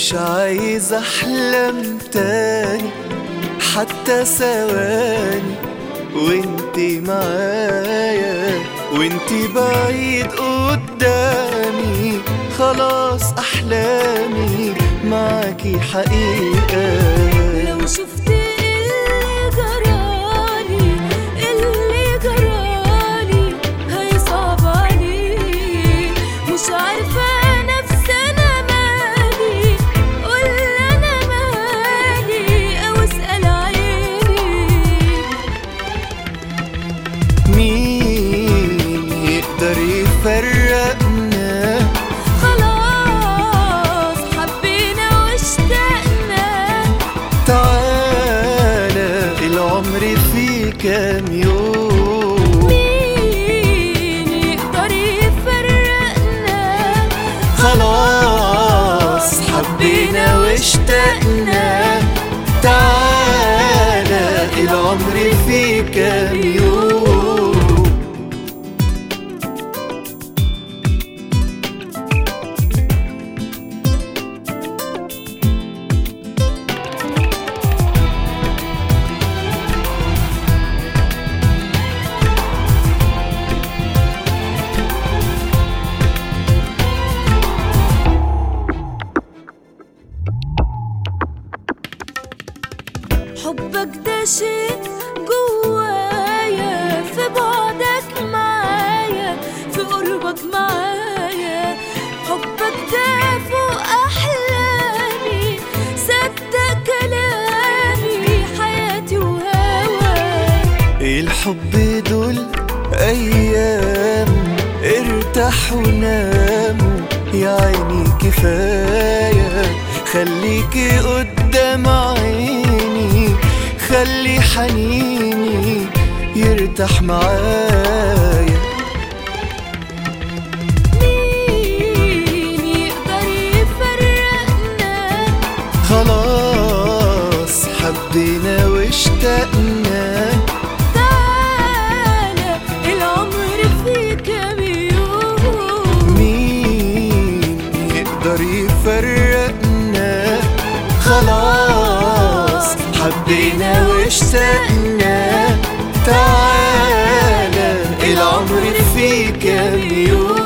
مش عايز احلم تاني حتى ثواني وانتي معايا وانتي بعيد قدامي خلاص احلامي معاكي حقيقة لو شفت اللي جرالي اللي جرالي هيصعب عليك مش عارفة نفسي أنا مالي قول أنا مالي أو اسأل عيني مين يقدر يفرقنا خلاص حبينا واشتقنا تعالى العمر فيه كام يوم مين يقدر يفرقنا خلاص حبينا واشتقنا تعالى العمر فيه كام يوم حبك ده شيء جوايا في بعدك معايا في قربك معايا حبك ده فوق احلامي صدق كلامي حياتي وهواي الحب دول ايام ارتاحوا ناموا يا عيني كفايه خليكي قدام عيني خلي حنيني يرتاح معايا مين يقدر يفرقنا خلاص حبينا واشتقنا تعالى العمر فيه كام يوم مين يقدر يفرقنا خلاص حبينا واشتقنا تعالى العمر فيه كام يوم